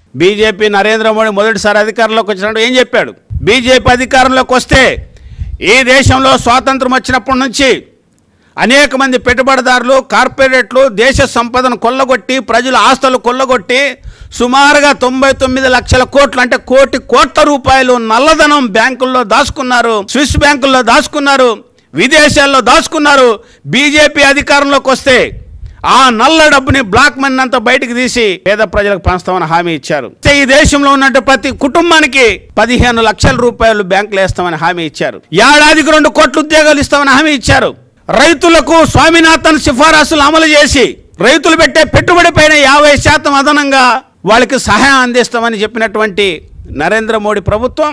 BJP Narendra Modi మొదటిసారి అధికారంలోకి వచ్చినప్పుడు ఏం చెప్పాడు బీజేపీ అధికారంలోకి వస్తే ఈ దేశంలో స్వాతంత్రం వచ్చినప్పటి నుంచి అనేక మంది పెట్టుబడిదారులు కార్పొరేట్లు దేశ సంపదను కొల్లగొట్టి ప్రజల ఆస్తులు కొల్లగొట్టి సుమారుగా తొంభై తొమ్మిది లక్షల కోట్లు అంటే కోటి కోట్ల రూపాయలు నల్లధనం బ్యాంకుల్లో దాచుకున్నారు స్విస్ బ్యాంకుల్లో దాచుకున్నారు విదేశాల్లో దాచుకున్నారు బీజేపీ అధికారంలోకి వస్తే ఆ నల్ల డబ్బుని బ్లాక్ మనీ అంతా బయటకు తీసి పేద ప్రజలకు పంచుతామని హామీ ఇచ్చారు అయితే ఈ దేశంలో ఉన్నట్టు ప్రతి కుటుంబానికి పదిహేను లక్షల రూపాయలు బ్యాంకులు వేస్తామని హామీ ఇచ్చారు ఏడాదికి రెండు కోట్ల ఉద్యోగాలు ఇస్తామని హామీ ఇచ్చారు రైతులకు స్వామినాథన్ సిఫారసులు అమలు చేసి రైతులు పెట్టే పెట్టుబడి పైన యాభై శాతం అదనంగా వాళ్ళకి సహాయం అందిస్తామని చెప్పినటువంటి నరేంద్ర మోడీ ప్రభుత్వం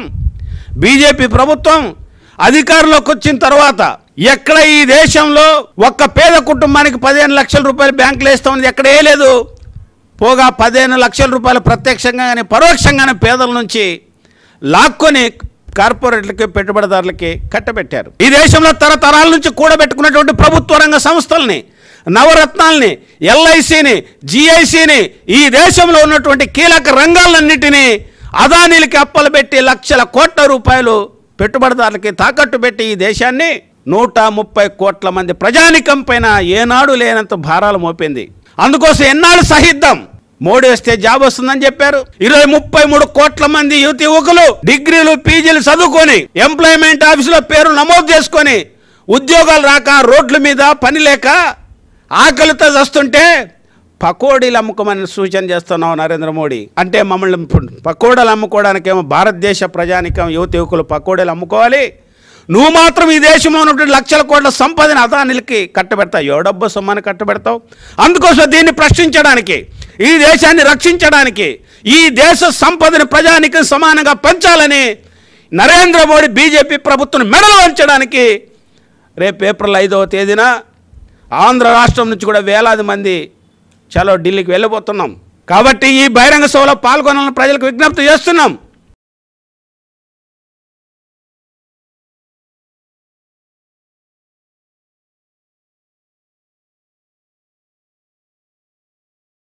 బీజేపీ ప్రభుత్వం అధికారంలోకి వచ్చిన తర్వాత ఎక్కడ ఈ దేశంలో ఒక్క పేద కుటుంబానికి పదిహేను లక్షల రూపాయలు బ్యాంకులు వేస్తామని ఎక్కడ వేయలేదు పోగా పదిహేను లక్షల రూపాయలు ప్రత్యక్షంగా కానీ పరోక్షంగానే పేదల నుంచి లాక్కొని కార్పొరేట్లకి పెట్టుబడిదారులకి కట్టబెట్టారు ఈ దేశంలో తరతరాల నుంచి కూడబెట్టుకున్నటువంటి ప్రభుత్వ రంగ సంస్థల్ని నవరత్నాల్ని ఎల్ఐసిని జిఐసిని ఈ దేశంలో ఉన్నటువంటి కీలక రంగాలన్నిటినీ అదానీలకి అప్పలు పెట్టి లక్షల కోట్ల రూపాయలు పెట్టుబడిదారులకి తాకట్టు పెట్టి ఈ దేశాన్ని నూట ముప్పై కోట్ల మంది ప్రజానికం పైన ఏనాడు లేనంత భారాలు మోపింది అందుకోసం ఎన్నాళ్ళు సహిద్దాం మోడీ వస్తే జాబ్ వస్తుందని చెప్పారు ఇరవై ముప్పై మూడు కోట్ల మంది యువతి యువకులు డిగ్రీలు పీజీలు చదువుకొని ఎంప్లాయ్మెంట్ ఆఫీసులో పేరు నమోదు చేసుకొని ఉద్యోగాలు రాక రోడ్ల మీద పని లేక ఆకలితో చస్తుంటే పకోడీలు అమ్ముకోమని సూచన చేస్తున్నావు నరేంద్ర మోడీ అంటే మమ్మల్ని పకోడీలు అమ్ముకోవడానికేమో భారతదేశ ప్రజానికం యువత యువకులు పకోడీలు అమ్ముకోవాలి నువ్వు మాత్రం ఈ దేశంలో ఉన్నటువంటి లక్షల కోట్ల సంపదని అదానిలకి కట్టబెడతావు ఏ డబ్బు సొమ్మని కట్టబెడతావు అందుకోసం దీన్ని ప్రశ్నించడానికి ఈ దేశాన్ని రక్షించడానికి ఈ దేశ సంపదని ప్రజానికి సమానంగా పంచాలని నరేంద్ర మోడీ బీజేపీ ప్రభుత్వం మెడలు వంచడానికి రేపు ఏప్రిల్ ఐదవ తేదీన ఆంధ్ర రాష్ట్రం నుంచి కూడా వేలాది మంది చలో ఢిల్లీకి వెళ్ళిపోతున్నాం కాబట్టి ఈ బహిరంగ సభలో పాల్గొనాలని ప్రజలకు విజ్ఞప్తి చేస్తున్నాం